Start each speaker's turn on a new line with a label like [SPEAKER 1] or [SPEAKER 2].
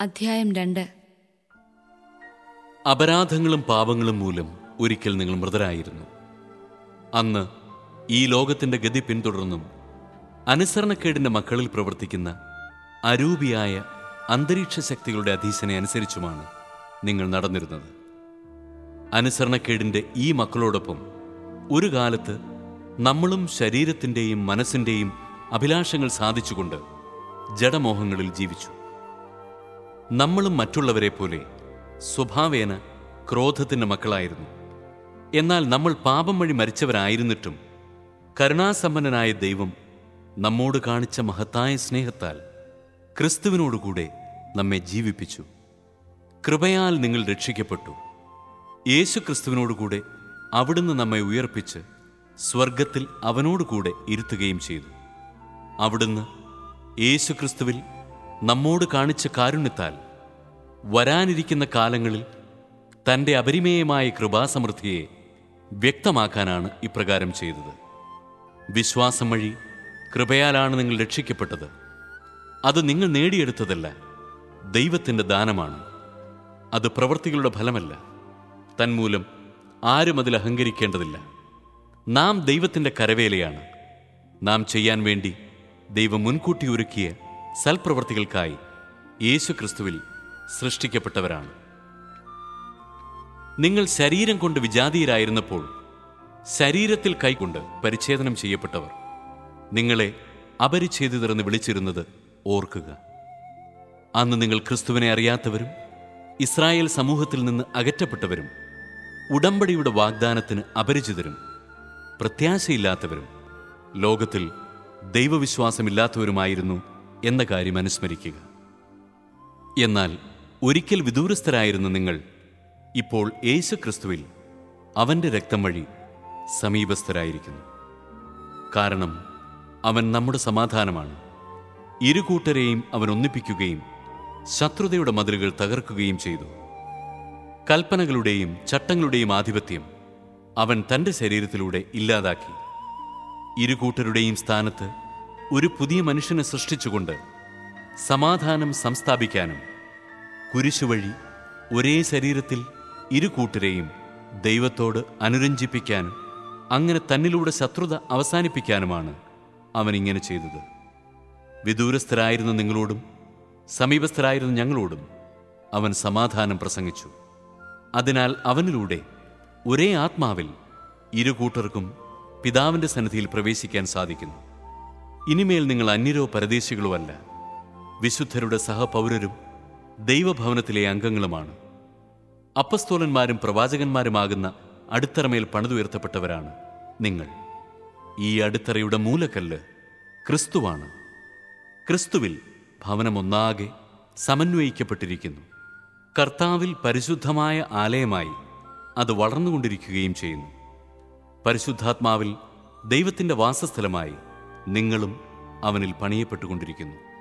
[SPEAKER 1] അധ്യായം രണ്ട്
[SPEAKER 2] അപരാധങ്ങളും പാപങ്ങളും മൂലം ഒരിക്കൽ നിങ്ങൾ മൃതരായിരുന്നു അന്ന് ഈ ലോകത്തിന്റെ ഗതി പിന്തുടർന്നും അനുസരണക്കേടിന്റെ മക്കളിൽ പ്രവർത്തിക്കുന്ന അരൂപിയായ അന്തരീക്ഷ ശക്തികളുടെ അധീശനെ അനുസരിച്ചുമാണ് നിങ്ങൾ നടന്നിരുന്നത് അനുസരണക്കേടിന്റെ ഈ മക്കളോടൊപ്പം ഒരു കാലത്ത് നമ്മളും ശരീരത്തിന്റെയും മനസ്സിന്റെയും അഭിലാഷങ്ങൾ സാധിച്ചുകൊണ്ട് ജഡമോഹങ്ങളിൽ ജീവിച്ചു നമ്മളും മറ്റുള്ളവരെ പോലെ സ്വഭാവേന ക്രോധത്തിന്റെ മക്കളായിരുന്നു എന്നാൽ നമ്മൾ പാപം വഴി മരിച്ചവരായിരുന്നിട്ടും കരുണാസമ്പന്നനായ ദൈവം നമ്മോട് കാണിച്ച മഹത്തായ സ്നേഹത്താൽ ക്രിസ്തുവിനോടുകൂടെ നമ്മെ ജീവിപ്പിച്ചു കൃപയാൽ നിങ്ങൾ രക്ഷിക്കപ്പെട്ടു യേശു ക്രിസ്തുവിനോടുകൂടെ അവിടുന്ന് നമ്മെ ഉയർപ്പിച്ച് സ്വർഗത്തിൽ അവനോടുകൂടെ ഇരുത്തുകയും ചെയ്തു അവിടുന്ന് യേശു ക്രിസ്തുവിൽ നമ്മോട് കാണിച്ച കാരുണ്യത്താൽ വരാനിരിക്കുന്ന കാലങ്ങളിൽ തൻ്റെ അപരിമേയമായ കൃപാസമൃദ്ധിയെ വ്യക്തമാക്കാനാണ് ഇപ്രകാരം ചെയ്തത് വിശ്വാസം വഴി കൃപയാലാണ് നിങ്ങൾ രക്ഷിക്കപ്പെട്ടത് അത് നിങ്ങൾ നേടിയെടുത്തതല്ല ദൈവത്തിൻ്റെ ദാനമാണ് അത് പ്രവൃത്തികളുടെ ഫലമല്ല തന്മൂലം ആരും അതിൽ അഹങ്കരിക്കേണ്ടതില്ല നാം ദൈവത്തിൻ്റെ കരവേലയാണ് നാം ചെയ്യാൻ വേണ്ടി ദൈവം മുൻകൂട്ടി ഒരുക്കിയ സൽപ്രവൃത്തികൾക്കായി യേശു ക്രിസ്തുവിൽ സൃഷ്ടിക്കപ്പെട്ടവരാണ് നിങ്ങൾ ശരീരം കൊണ്ട് വിജാതീയരായിരുന്നപ്പോൾ ശരീരത്തിൽ കൈകൊണ്ട് പരിച്ഛേദനം ചെയ്യപ്പെട്ടവർ നിങ്ങളെ അപരിച്ഛേദിതരെന്ന് വിളിച്ചിരുന്നത് ഓർക്കുക അന്ന് നിങ്ങൾ ക്രിസ്തുവിനെ അറിയാത്തവരും ഇസ്രായേൽ സമൂഹത്തിൽ നിന്ന് അകറ്റപ്പെട്ടവരും ഉടമ്പടിയുടെ വാഗ്ദാനത്തിന് അപരിചിതരും പ്രത്യാശയില്ലാത്തവരും ലോകത്തിൽ ദൈവവിശ്വാസമില്ലാത്തവരുമായിരുന്നു എന്ന കാര്യം അനുസ്മരിക്കുക എന്നാൽ ഒരിക്കൽ വിദൂരസ്ഥരായിരുന്ന നിങ്ങൾ ഇപ്പോൾ യേശു ക്രിസ്തുവിൽ അവന്റെ രക്തം വഴി സമീപസ്ഥരായിരിക്കുന്നു കാരണം അവൻ നമ്മുടെ സമാധാനമാണ് ഇരു കൂട്ടരെയും അവൻ ഒന്നിപ്പിക്കുകയും ശത്രുതയുടെ മതിലുകൾ തകർക്കുകയും ചെയ്തു കൽപ്പനകളുടെയും ചട്ടങ്ങളുടെയും ആധിപത്യം അവൻ തന്റെ ശരീരത്തിലൂടെ ഇല്ലാതാക്കി ഇരു കൂട്ടരുടെയും സ്ഥാനത്ത് ഒരു പുതിയ മനുഷ്യനെ സൃഷ്ടിച്ചുകൊണ്ട് സമാധാനം സംസ്ഥാപിക്കാനും കുരിശുവഴി ഒരേ ശരീരത്തിൽ ഇരു കൂട്ടരെയും ദൈവത്തോട് അനുരഞ്ജിപ്പിക്കാനും അങ്ങനെ തന്നിലൂടെ ശത്രുത അവസാനിപ്പിക്കാനുമാണ് അവൻ ഇങ്ങനെ ചെയ്തത് വിദൂരസ്ഥരായിരുന്ന നിങ്ങളോടും സമീപസ്ഥരായിരുന്ന ഞങ്ങളോടും അവൻ സമാധാനം പ്രസംഗിച്ചു അതിനാൽ അവനിലൂടെ ഒരേ ആത്മാവിൽ ഇരു കൂട്ടർക്കും പിതാവിന്റെ സന്നിധിയിൽ പ്രവേശിക്കാൻ സാധിക്കുന്നു ഇനിമേൽ നിങ്ങൾ അന്യരോ പരദേശികളോ അല്ല വിശുദ്ധരുടെ സഹപൗരരും ദൈവഭവനത്തിലെ അംഗങ്ങളുമാണ് അപ്പസ്തോലന്മാരും പ്രവാചകന്മാരുമാകുന്ന അടിത്തറമേൽ പണിതുയർത്തപ്പെട്ടവരാണ് നിങ്ങൾ ഈ അടിത്തറയുടെ മൂലക്കല്ല് ക്രിസ്തുവാണ് ക്രിസ്തുവിൽ ഭവനമൊന്നാകെ സമന്വയിക്കപ്പെട്ടിരിക്കുന്നു കർത്താവിൽ പരിശുദ്ധമായ ആലയമായി അത് വളർന്നുകൊണ്ടിരിക്കുകയും ചെയ്യുന്നു പരിശുദ്ധാത്മാവിൽ ദൈവത്തിൻ്റെ വാസസ്ഥലമായി നിങ്ങളും അവനിൽ പണിയപ്പെട്ടുകൊണ്ടിരിക്കുന്നു